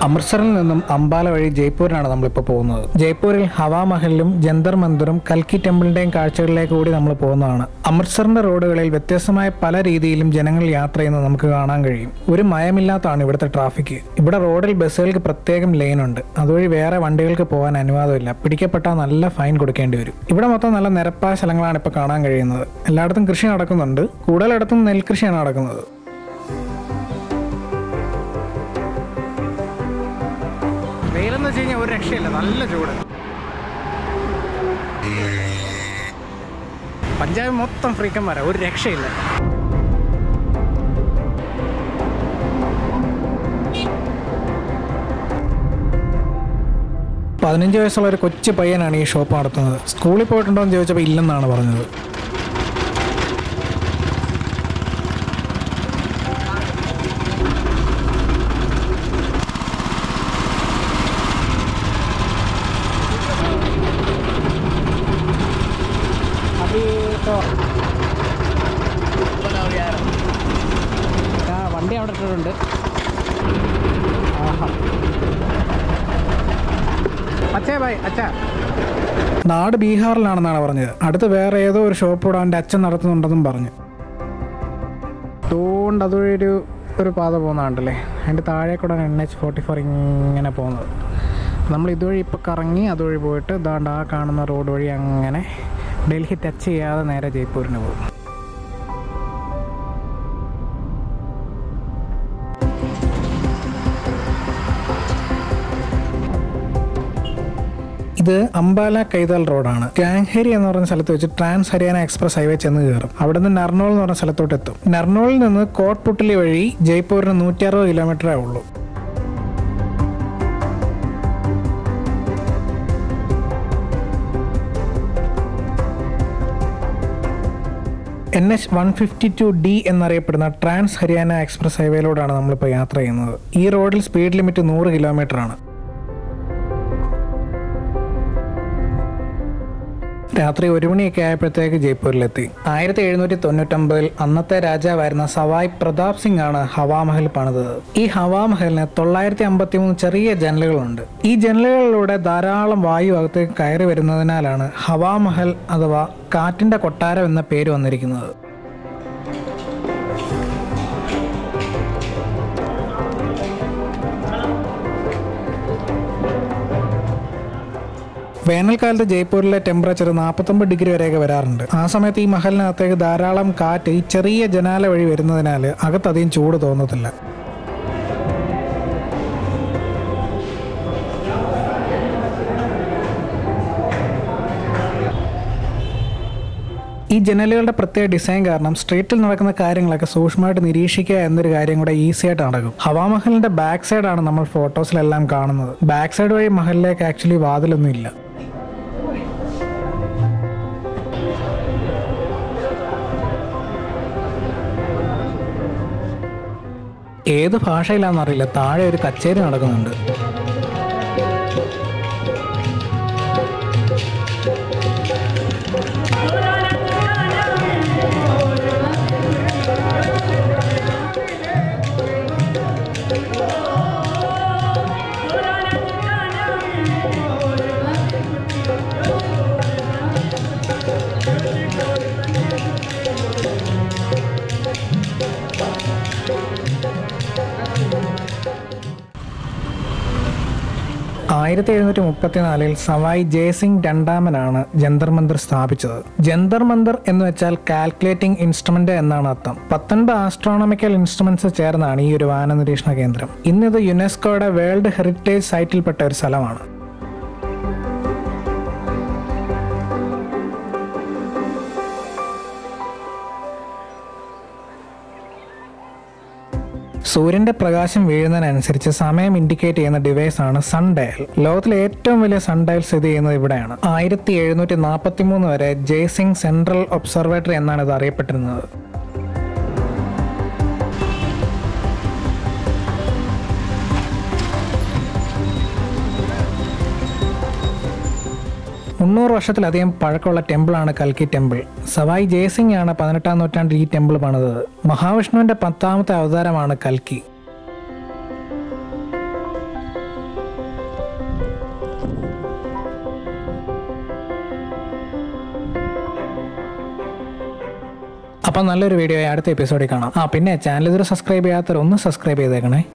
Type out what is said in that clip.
അമൃത്സറിൽ നിന്നും അംബാല വഴി ജയ്പൂരിനാണ് നമ്മളിപ്പോൾ പോകുന്നത് ജയ്പൂരിൽ ഹവാ മഹലിലും ജന്തർ മന്ദിറും കൽക്കി ടെമ്പിളിന്റെയും കാഴ്ചകളിലേക്ക് കൂടി നമ്മൾ പോകുന്നതാണ് അമൃത്സറിന്റെ റോഡുകളിൽ വ്യത്യസ്തമായ പല രീതിയിലും ജനങ്ങൾ യാത്ര ചെയ്യുന്നത് നമുക്ക് കാണാൻ കഴിയും ഒരു മയമില്ലാത്തതാണ് ഇവിടുത്തെ ട്രാഫിക് ഇവിടെ റോഡിൽ ബസ്സുകൾക്ക് പ്രത്യേകം ലൈൻ ഉണ്ട് അതുവഴി വേറെ വണ്ടികൾക്ക് പോകാൻ അനുവാദമില്ല പിടിക്കപ്പെട്ടാൽ നല്ല ഫൈൻ കൊടുക്കേണ്ടി വരും ഇവിടെ മൊത്തം നല്ല നിരപ്പായ സ്ഥലങ്ങളാണ് ഇപ്പോൾ കാണാൻ കഴിയുന്നത് എല്ലായിടത്തും കൃഷി നടക്കുന്നുണ്ട് കൂടുതലിടത്തും നെൽകൃഷിയാണ് നടക്കുന്നത് വെയിലെന്ന് വെച്ച് കഴിഞ്ഞാൽ ഒരു രക്ഷയില്ല നല്ല ചൂട് പഞ്ചാബ് മൊത്തം ഫ്രീക്കന്മാരാ ഒരു രക്ഷയില്ല പതിനഞ്ച് വയസ്സുള്ള ഒരു കൊച്ചു പയ്യനാണ് ഈ ഷോപ്പ് നടത്തുന്നത് സ്കൂളിൽ പോയിട്ടുണ്ടോ എന്ന് ചോദിച്ചപ്പോൾ ഇല്ലെന്നാണ് പറഞ്ഞത് अभी तो ആ വണ്ടി അവിടെ ഇട്ടിട്ടുണ്ട് ആഹാ അച്ഛേ ബൈ അച്ഛ നാട് ബീഹാറിലാണെന്നാണ് പറഞ്ഞത് അടുത്ത് വേറെ ഏതോ ഒരു ഷോപ്പ് ഇവിടെ അവൻ്റെ അച്ഛൻ നടത്തുന്നുണ്ടെന്നും പറഞ്ഞു അതുകൊണ്ട് അതുവഴി ഒരു ഒരു പാത പോകുന്നതാണ്ടല്ലേ അതിൻ്റെ താഴെ കൂടെ എൻ എച്ച് ഫോർട്ടി ഫോർ ഇങ്ങനെ പോകുന്നത് നമ്മൾ ഇതുവഴി ഇപ്പോൾ കറങ്ങി അതുവഴി പോയിട്ട് ഇതാണ്ട് ആ കാണുന്ന റോഡ് വഴി അങ്ങനെ ഡൽഹി ടച്ച് ചെയ്യാതെ നേരെ ജയ്പൂരിന് പോകും ഇത് അംബാല കൈതാൽ റോഡാണ് ഗാംഹേരി എന്ന് പറയുന്ന സ്ഥലത്ത് വെച്ച് ട്രാൻസ് ഹരിയാന എക്സ്പ്രസ് ഹൈവേ ചെന്ന് കയറും അവിടെ നിന്ന് നർണോൾ എന്ന് പറഞ്ഞ സ്ഥലത്തോട്ട് എത്തും നർണോളിൽ നിന്ന് കോട്ട്പുട്ടലി വഴി ജയ്പൂരിന് നൂറ്റി അറുപത് കിലോമീറ്ററേ ഉള്ളൂ N H one fifty two D എന്നറിയപ്പെടുന്ന ട്രാൻസ് ഹരിയാന എക്സ്പ്രസ് ഹൈവേയിലൂടെയാണ് നമ്മളിപ്പോൾ യാത്ര ചെയ്യുന്നത് ഈ റോഡിൽ സ്പീഡ് ലിമിറ്റ് നൂറ് കിലോമീറ്റർ ആണ് രാത്രി ഒരു മണിയൊക്കെ ആയപ്പോഴത്തേക്ക് ജയ്പൂരിലെത്തി ആയിരത്തി എഴുന്നൂറ്റി തൊണ്ണൂറ്റൊമ്പതിൽ അന്നത്തെ രാജാവായിരുന്ന സവായ് പ്രതാപ് സിംഗ് ആണ് ഹവാമഹൽ പണിതത് ഈ ഹവാമഹലിന് തൊള്ളായിരത്തി അമ്പത്തി മൂന്ന് ചെറിയ ജനലുകളുണ്ട് ഈ ജനലുകളിലൂടെ ധാരാളം വായു അകത്തേക്ക് കയറി വരുന്നതിനാലാണ് ഹവാമഹൽ അഥവാ കാറ്റിന്റെ കൊട്ടാരം എന്ന പേര് വന്നിരിക്കുന്നത് വേനൽക്കാലത്ത് ജയ്പൂരിലെ ടെമ്പറേച്ചർ നാൽപ്പത്തൊമ്പത് ഡിഗ്രി വരെയൊക്കെ വരാറുണ്ട് ആ സമയത്ത് ഈ മഹലിനകത്തേക്ക് ധാരാളം കാറ്റ് ഈ ചെറിയ ജനാല വഴി വരുന്നതിനാൽ അകത്തധികം ചൂട് തോന്നത്തില്ല ഈ ജനലുകളുടെ പ്രത്യേക ഡിസൈൻ കാരണം സ്ട്രീറ്റിൽ നടക്കുന്ന കാര്യങ്ങളൊക്കെ സൂക്ഷ്മമായിട്ട് നിരീക്ഷിക്കുക എന്നൊരു കാര്യം കൂടെ ഈസി ആയിട്ട് നടക്കും ഹവാമഹലിന്റെ ബാക്ക് സൈഡാണ് നമ്മൾ ഫോട്ടോസിലെല്ലാം കാണുന്നത് ബാക്ക് സൈഡ് വഴി മഹലിലേക്ക് ആക്ച്വലി വാതിലൊന്നും ഇല്ല ഏത് ഭാഷയിലാണെന്നറിയില്ല താഴെ ഒരു കച്ചേരി നടക്കുന്നുണ്ട് ആയിരത്തി എഴുന്നൂറ്റി മുപ്പത്തിനാലിൽ സവായ് ജയസിംഗ് രണ്ടാമനാണ് ജന്തർ മന്ദിർ സ്ഥാപിച്ചത് ജന്തർ മന്ദിർ എന്ന് വെച്ചാൽ കാൽക്കുലേറ്റിംഗ് ഇൻസ്ട്രുമെന്റ് എന്നാണ് അർത്ഥം പത്തൊൻപത് ആസ്ട്രോണമിക്കൽ ഇൻസ്ട്രുമെന്റ്സ് ചേർന്നാണ് ഈ ഒരു വാന നിരീക്ഷണ കേന്ദ്രം ഇന്നിത് യുനെസ്കോയുടെ വേൾഡ് ഹെറിറ്റേജ് സൈറ്റിൽപ്പെട്ട ഒരു സ്ഥലമാണ് സൂര്യന്റെ പ്രകാശം വീഴുന്നതിനനുസരിച്ച് സമയം ഇൻഡിക്കേറ്റ് ചെയ്യുന്ന ഡിവൈസ് ആണ് സൺ ഡയൽ ലോകത്തിലെ ഏറ്റവും വലിയ സൺ ഡയൽ സ്ഥിതി ചെയ്യുന്നത് ഇവിടെയാണ് ആയിരത്തി എഴുന്നൂറ്റി നാൽപ്പത്തി മൂന്ന് വരെ ജയ്സിംഗ് സെൻട്രൽ ഒബ്സർവേറ്ററി എന്നാണ് ഇത് അറിയപ്പെട്ടിരുന്നത് മുന്നൂറ് വർഷത്തിലധികം പഴക്കമുള്ള ടെമ്പിളാണ് കൽക്കി ടെമ്പിൾ സവായ് ജയസിംഗ് ആണ് പതിനെട്ടാം നൂറ്റാണ്ടിൽ ഈ ടെമ്പിൾ പണിതത് മഹാവിഷ്ണുവിന്റെ പത്താമത്തെ അവതാരമാണ് കൽക്കി അപ്പോൾ നല്ലൊരു വീഡിയോ അടുത്ത എപ്പിസോഡിൽ കാണാം ആ പിന്നെ ചാനൽ ഇതുവരെ സബ്സ്ക്രൈബ് ചെയ്യാത്തവർ ഒന്ന് സബ്സ്ക്രൈബ് ചെയ്തേക്കണേ